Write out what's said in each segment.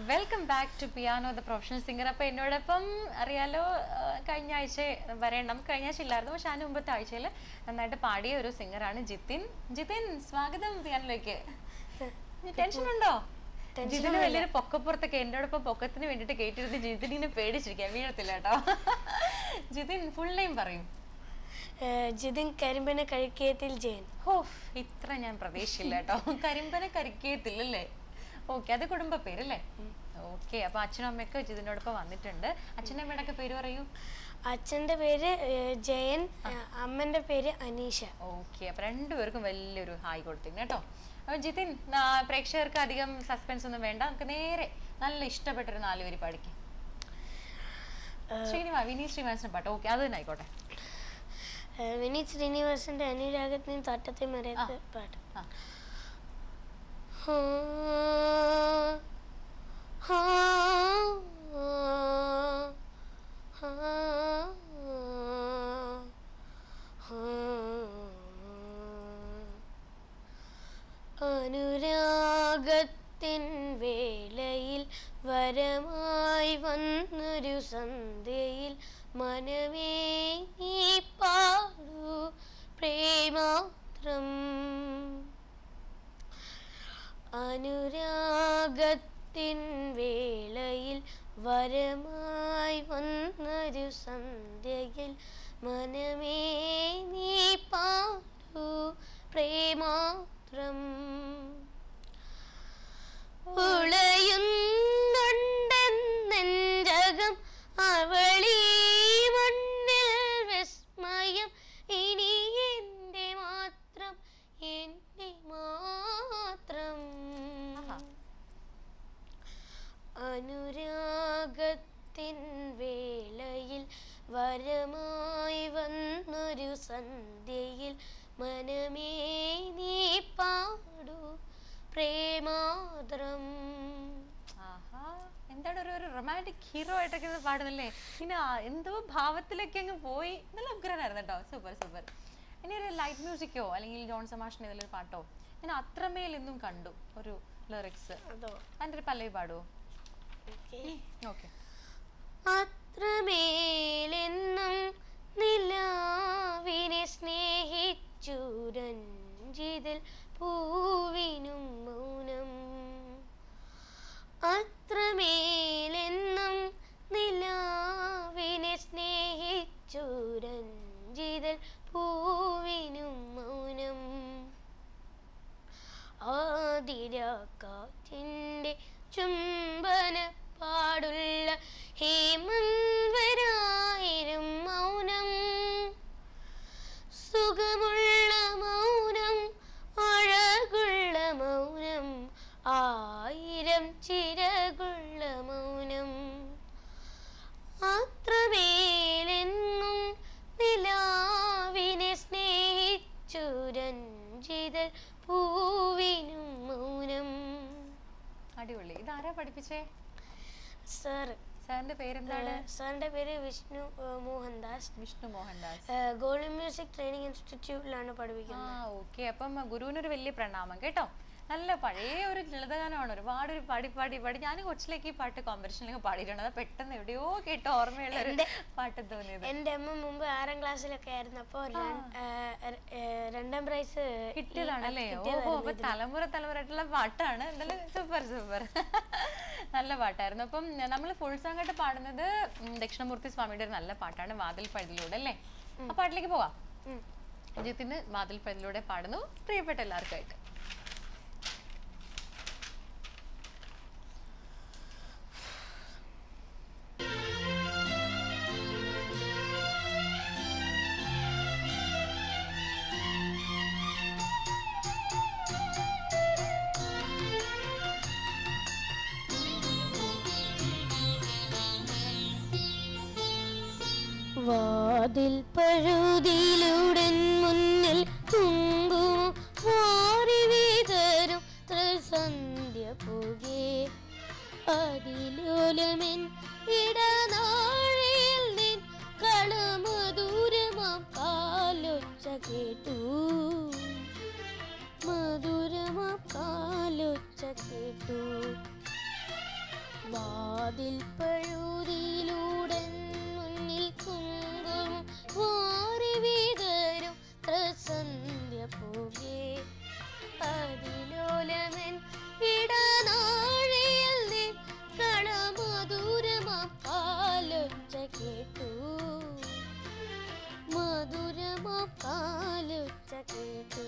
Welcome back to piano the professional singer അപ്പൊ എന്നോടൊപ്പം അറിയാലോ ആ, കഴിഞ്ഞ ആഴ്ച വരേണ്ട നമുക്ക് കഴിഞ്ഞ ആഴ്ച ഇല്ലായിരുന്നു പക്ഷെ അതിന് മുമ്പത്തെ ആഴ്ചയിൽ നന്നായിട്ട് പാടിയ ഒരു സിംഗറാണ് ജിത്തിൻ ജിത്തിൻ സ്വാഗതം പിയാനോയിലേക്ക് ടെൻഷൻ ഉണ്ടോ ജിതിന് വലിയൊരു പൊക്കപ്പുറത്തൊക്കെ എന്നോടൊപ്പം പൊക്കത്തിന് വേണ്ടിട്ട് കേട്ടിരുന്ന് ജിതിനെ പേടിച്ചിരിക്കാൻ വീഴത്തില്ല കേട്ടോ ജിതിൻ ഫുൾ നെയിം പറയും ഏഹ് ജിതിൻ കരിമ്പന കഴിക്കത്തിൽ ജയൻ ഹോഫ് ഇത്ര ഞാൻ പ്രതീക്ഷിച്ചില്ല കേട്ടോ കരിമ്പനെ കരിക്കത്തില്ലല്ലേ ഓക്കെ അത് കുടുംബ പേരല്ലേ ഓക്കെ അപ്പൊ അച്ഛനും അമ്മയൊക്കെ ജിതിനോടൊപ്പം വന്നിട്ടുണ്ട് അച്ഛനും അമ്മയുടെ ഒക്കെ പേര് പറയൂ അച്ഛൻ്റെ പേര് ഏഹ് ജയൻ ഏഹ് അമ്മൻ്റെ പേര് അനീഷ ഓക്കെ അപ്പൊ രണ്ടുപേർക്കും വലിയൊരു ഹായ് കൊടുത്തിരുന്നു കേട്ടോ അപ്പൊ ജിതിൻ ആ, പ്രേക്ഷകർക്ക് അധികം സസ്പെൻസ് ഒന്നും വേണ്ട നമുക്ക് നേരെ നല്ല ഇഷ്ടപ്പെട്ടൊരു നാലുപേര് പാടിക്കും ശ്രീനിവാ വിനീത് ശ്രീനിവാസന്റെ പാട്ട് ഓക്കെ അത് തന്നെ ആയിക്കോട്ടെ ഏഹ് വിനീത് ശ്രീനിവാസന്റെ അനുരാഗത്തിന് തട്ടത്തെ മരത്ത് പാട്ട് ആ ഹാ, ഹാ, ഹാ, ഹാ. അനുരാഗത്തിൻ വേളയിൽ വരമായി വന്നൊരു സന്ധ്യയിൽ മനമേ നീ പാടൂ പ്രേമാത്രം അനുരാഗത്തിൻ വേളയിൽ വരമായി വന്നൊരു സന്ധ്യയിൽ മനമേ നീ പാടൂ പ്രേമാത്രം ഉളയുന്നുണ്ടെന്നെഞ്ചകം അവളീ മണ്ണിൽ വിസ്മയം ഇനി എൻ്റെ മാത്രം എൻ്റെ മാത്രം ആഹാ. അനുരാഗത്തിൻ വേളയിൽ വരമായി വന്നൊരു സന്ധ്യയിൽ മനമേ നീ പാടൂ പ്രേമാദ്രം ആഹാ എന്താണ് ഒരു ഒരു റൊമാൻറ്റിക് ഹീറോ ആയിട്ടൊക്കെ ഇത് പാടുന്നല്ലേ പിന്നെ ആ എന്തോ ഭാവത്തിലൊക്കെ അങ്ങ് പോയി നല്ല ഉഗ്രനായിരുന്നു കേട്ടോ സൂപ്പർ സൂപ്പർ ഇനി ഒരു ലൈറ്റ് മ്യൂസിക്കോ അല്ലെങ്കിൽ ജോൺ സമാഷിന്റെ ഇതിലൊരു പാട്ടോ ഞാൻ അത്രമേൽ എന്നും കണ്ടു ഒരു ലിറിക്സ് അതോ അതിൻ്റെ ഒരു പല്ലവി പാടുവോ ഓക്കെ ഓക്കെ അത്രമേലെന്നും നിലാവിനെ സ്നേഹിച്ചു രഞ്ജിതിൽ പൂവിനും മൗനം അത്രമേലെന്നും നിലാവിനെ സ്നേഹിച്ചു രഞ്ജിതിൽ പൂവിനും മൗനം ആതിരാക്കാറ്റിൻ്റെ ചുംബന പാടുള്ള ഹേമന്വരായിരം മൗനം സുഖമുള്ള മൗനം അഴകുള്ള മൗനം ആയിരം ചിറകുള്ള മൗനം അത്രമേലെന്നും നിലാവിനെ സ്നേഹിച്ചു രഞ്ജിത പൂവിനും മൗനം അടിപൊളി ഇതാരാ പഠിപ്പിച്ചേ സർ സാറിന്റെ പേരെന്താണ് സാറിൻ്റെ പേര് വിഷ്ണു ഏഹ്, മോഹൻദാസ് വിഷ്ണു മോഹൻദാസ് ഏഹ്, ഗോൾഡ് മ്യൂസിക് ട്രെയിനിങ് ഇൻസ്റ്റിറ്റ്യൂട്ടിലാണ് ആ പഠിപ്പിക്കുന്നത് ഓക്കെ അപ്പം ഗുരുവിനൊരു വലിയ പ്രണാമം കേട്ടോ നല്ല പഴയ ഒരു ലളിതഗാനമാണ് ഒരുപാട് ഒരു പാടി പാടി പാടി ഞാൻ കൊച്ചിലേക്ക് ഈ പാട്ട് കോമ്പറ്റീഷനിലൊക്കെ പാടിയിട്ടുണ്ട് അത് പെട്ടെന്ന് എവിടെയോ കേട്ടോ ഓർമ്മയുള്ള ഒരു പാട്ട് തോന്നിയത് എൻ്റെ അമ്മ മുമ്പ് ആറാം ക്ലാസ്സിലൊക്കെ ആയിരുന്നു അപ്പോൾ രണ്ടാം പ്രൈസ് കിട്ടിയതാണല്ലേ ഓഹോ അപ്പൊ തലമുറ തലമുറയായിട്ടുള്ള പാട്ടാണ് എന്തായാലും സൂപ്പർ സൂപ്പർ നല്ല പാട്ടായിരുന്നു അപ്പം നമ്മൾ ഫുൾ സോങ് ആയിട്ട് പാടുന്നത് ഉം, ദക്ഷിണമൂർത്തി സ്വാമിയുടെ ഒരു നല്ല പാട്ടാണ് വാതിൽ പഴുതിലൂടെ അല്ലേ ആ പാട്ടിലേക്ക് പോവാം അജിത്തിന് വാതിൽ പഴുതിലൂടെ പാടുന്നു പ്രിയപ്പെട്ട എല്ലാവർക്കുമായിട്ട് വാതിൽ പഴുതിയിലുടൻ മുന്നിൽ കുങ്കുമം വാരി വിതരും ത്രിസന്ധ്യ പുകേ അതിലോലമെൻ ഇടനാഴിയിൽ നിൻ കളമധുരമാം കാലൊച്ച കേട്ടു മധുരമാം കാലൊച്ച കേട്ടു വാതിൽ പഴുതിയിലൂടെ മുന്നിൽ കുങ്കുമം വാരി വിതരും പ്രസന്ധ്യ പോകെ അതിലോലമൻ ഇടനാഴിയിൽ നീ കളമധുരമാ പാലൊച്ച കേട്ടു മധുരമാ പാലൊച്ച കേട്ടു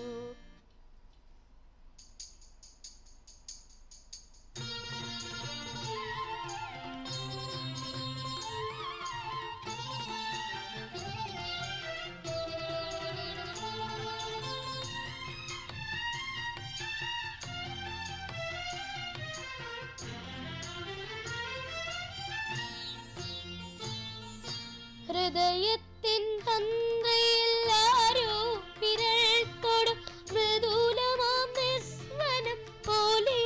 ഹൃദയത്തിൻ തന്ത്രയിൽ ആരോ വിരൽ തൊടും മൃദുലമാം നിസ്വനം പോലെ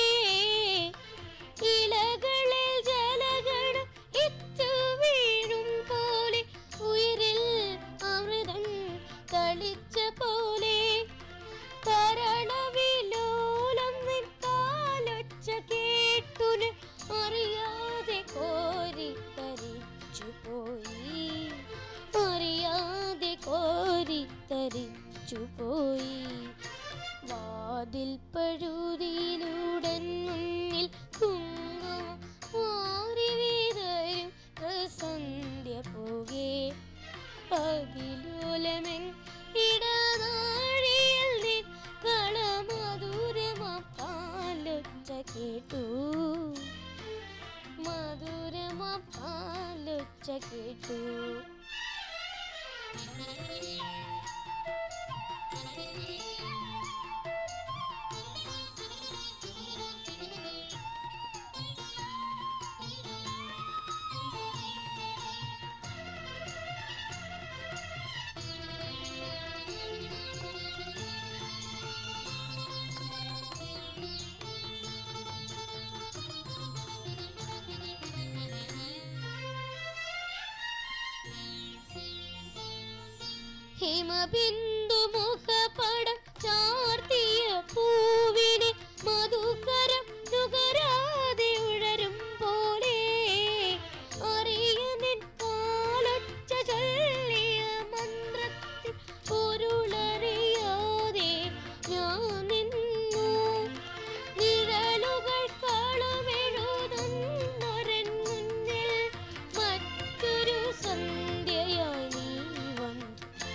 ഇലകളിൽ ജലഗണം ഇറ്റു വീഴും പോലെ ഉയരിൽ അമൃതം തളിച്ച പോലെ തരണവിലോലം നിൻ കാലൊച്ച കേട്ടുന് അറിയാതെ കോരിത്തരിച്ചു പോയി അറിയാതെ കോരിത്തരിച്ചു പോയി വാതിൽ പഴുതിയിലൂടെ മുന്നിൽ കുങ്കുമം മാറി വീതരും സന്ധ്യ പോകെ അതിലൂലമെൻ ഇടനാഴിയിൽ നീ കളമധുരമാ പാലൊച്ച കേട്ടു മധുരമാ പാലൊച്ച കേട്ടു ഹിമബിന്ദു മുഖപടം ചാർത്തിയ പൂവിനെ മധുകരം നുകരാതെ ഉഴരും പോലെ അറിയനിൻ കാലൊച്ച ചൊല്ലിയ മന്ത്രത്തിൽ പൊരുളറിയാതെ ഞാൻ നിന്നു നിഴലുകൾ കളമെഴുതുന്നൊരൻ മുന്നിൽ മറ്റൊരു സന്ധ്യയായി നീ വന്നു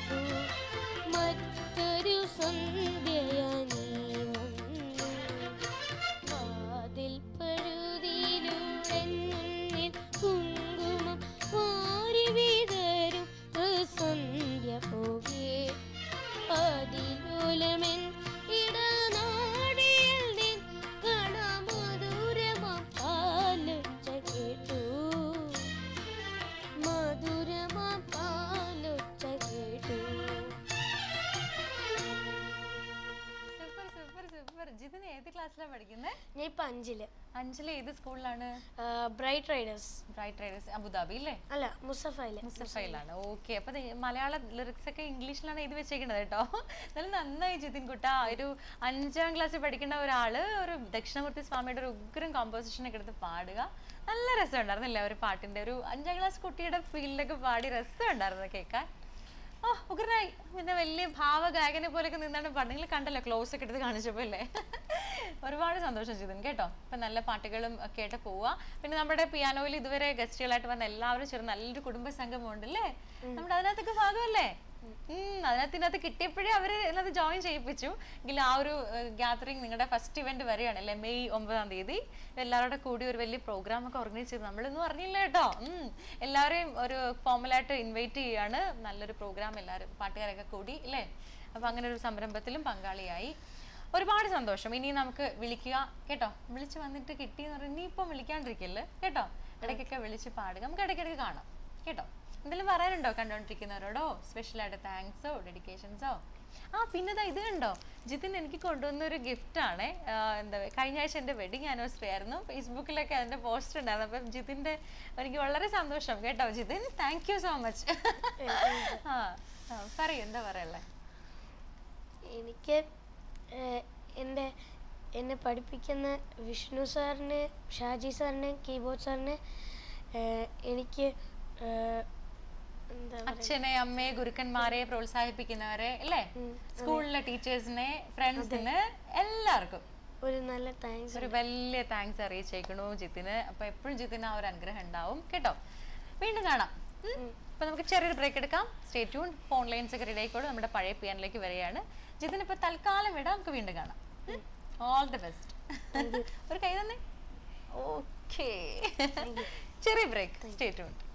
മറ്റൊരു സന്ധ്യയായി നീ വന്നു വാതിൽ പഴുതിയിലൂടെ മുന്നിൽ കുങ്കുമം വാരി വിതരും സന്ധ്യ പോകെ അതിലൂലമെൻ ഇടനാടിയിൽ നിൻ കണമധുരമാം പാലൊച്ച കേട്ടു മധുരമാം പാലൊച്ച കേട്ടു സൂപ്പർ സൂപ്പർ സൂപ്പർ ജിതിൻ ഏത് ക്ലാസ്സിലാണ് പഠിക്കുന്നത് ഞാൻ ഇപ്പം അഞ്ചില് അഞ്ചിലെ ഏത് സ്കൂളിലാണ് bright riders bright riders Abu Dhabi അല്ലേ അല്ല മുസഫയില് മുസ്തഫയിലാണ് ഓക്കെ അപ്പൊ ദേ മലയാള ലിറിക്സ് ഒക്കെ ഇംഗ്ലീഷിലാണ് എഴുതി വെച്ചേക്കുന്നത് കേട്ടോ നല്ല നന്നായി ജിതിൻ കുട്ട ഒരു അഞ്ചാം ക്ലാസ്സിൽ പഠിക്കുന്ന ഒരാള് ഒരു ദക്ഷിണമൂർത്തി സ്വാമിയുടെ ഒരു ഉഗ്രം കോമ്പോസിഷൻ ഒക്കെ എടുത്ത് പാടുക നല്ല രസം ഉണ്ടായിരുന്നില്ല ഒരു പാട്ടിന്റെ ഒരു അഞ്ചാം ക്ലാസ് കുട്ടിയുടെ ഫീൽഡൊക്കെ പാടി രസം ഉണ്ടായിരുന്നു കേൾക്കാൻ ഓ ഉഗ്രനായി പിന്നെ വലിയ ഭാവഗായകനെ പോലെയൊക്കെ നിന്നാണ് പാട്ട് നിങ്ങൾ കണ്ടല്ലോ ക്ലോസ് ഒക്കെ എടുത്ത് കാണിച്ചപ്പോൾ അല്ലേ ഒരുപാട് സന്തോഷം ജിതിൻ കേട്ടോ ഇപ്പൊ നല്ല പാട്ടുകളും ഒക്കെ ആയിട്ട് പോവാ പിന്നെ നമ്മുടെ പിയാനോയിൽ ഇതുവരെ ഗസ്റ്റുകളായിട്ട് വന്ന എല്ലാവരും ചേർന്ന് നല്ലൊരു കുടുംബ സംഗമം ഉണ്ടല്ലേ നമ്മുടെ അതിനകത്തൊക്കെ ഭാഗമല്ലേ ഉം അതിനകത്ത് ഇതിനകത്ത് കിട്ടിയപ്പോഴേ അവര് ഇതിനകത്ത് ജോയിൻ ചെയ്യിപ്പിച്ചു എങ്കിൽ ആ ഒരു ഗ്യാതറിങ് നിങ്ങളുടെ ഫസ്റ്റ് ഇവന്റ് വരികയാണ് അല്ലേ മെയ് ഒമ്പതാം തീയതി എല്ലാവരുടെ കൂടി ഒരു വലിയ പ്രോഗ്രാം ഒക്കെ ഓർഗനൈസ് ചെയ്തു നമ്മളൊന്നും അറിഞ്ഞില്ല കേട്ടോ ഉം. എല്ലാവരെയും ഒരു ഫോമലായിട്ട് ഇൻവൈറ്റ് ചെയ്യാണ് നല്ലൊരു പ്രോഗ്രാം എല്ലാവരും പാട്ടുകാരൊക്കെ കൂടി അല്ലേ അപ്പൊ അങ്ങനെ ഒരു സംരംഭത്തിലും പങ്കാളിയായി ഒരുപാട് സന്തോഷം ഇനി നമുക്ക് വിളിക്കുക കേട്ടോ വിളിച്ച് വന്നിട്ട് കിട്ടി എന്ന് പറഞ്ഞാൽ ഇനിയിപ്പം വിളിക്കാണ്ടിരിക്കല്ലേ കേട്ടോ ഇടയ്ക്കൊക്കെ വിളിച്ച് പാടുക നമുക്ക് ഇടയ്ക്കിടയ്ക്ക് കാണാം കേട്ടോ എന്തെങ്കിലും പറയാനുണ്ടോ കണ്ടോണ്ടിരിക്കുന്നവരോടോ സ്പെഷ്യൽ ആയിട്ട് താങ്ക്സോ ഡെഡിക്കേഷൻസോ ആ പിന്നെ ദാ ഇത് കണ്ടോ ജിതിൻ എനിക്ക് കൊണ്ടുവന്ന ഒരു ഗിഫ്റ്റ് ആണ് എന്താ പറയുക കഴിഞ്ഞ ആഴ്ച എൻ്റെ വെഡിങ് ആനിവേഴ്സറി ആയിരുന്നു ഫേസ്ബുക്കിലൊക്കെ അതിൻ്റെ പോസ്റ്റ് ഉണ്ടായിരുന്നു അപ്പം ജിതിൻ്റെ എനിക്ക് വളരെ സന്തോഷം കേട്ടോ Jithin thank you so much ആ ആ, പറയൂ എന്താ പറയല്ലേ എനിക്ക് ഏഹ്, എൻ്റെ എന്നെ പഠിപ്പിക്കുന്ന വിഷ്ണു സാറിന് ഷാജി സാറിന് കീബോർഡ് സാറിന് ഏഹ്, എനിക്ക് ഏഹ്, എന്താ പറയുക അച്ഛനെ അമ്മയെ ഗുരുക്കന്മാരെ പ്രോത്സാഹിപ്പിക്കുന്നവരെ അല്ലേ ഉം, സ്കൂളിലെ ടീച്ചേഴ്സിനെ ഫ്രണ്ട്സിന് എല്ലാവർക്കും ഒരു നല്ല താങ്ക്സ് ഒരു വലിയ താങ്ക്സ് അറിയിച്ചേക്കണു ജിത്തിന് അപ്പൊ എപ്പോഴും ജിത്തിന് ആ ഒരു അനുഗ്രഹം ഉണ്ടാവും കേട്ടോ വീണ്ടും കാണാം ഉം? അപ്പൊ നമുക്ക് ചെറിയൊരു ബ്രേക്ക് എടുക്കാം സ്റ്റേ ട്യൂൺ ഫോൺ ലൈൻസ് ഒക്കെ റെഡി ആയിക്കോളും നമ്മുടെ പഴയ പിയാനിലേക്ക് വരികയാണ് ജിത്തിന് ഇപ്പൊ തൽക്കാലം വിടാം നമുക്ക് വീണ്ടും കാണാം ഓൾ ദി ബെസ്റ്റ് ഒരു കൈ തന്നെ ഓക്കേ ചെറിയ ബ്രേക്ക് സ്റ്റേ ട്യൂൺ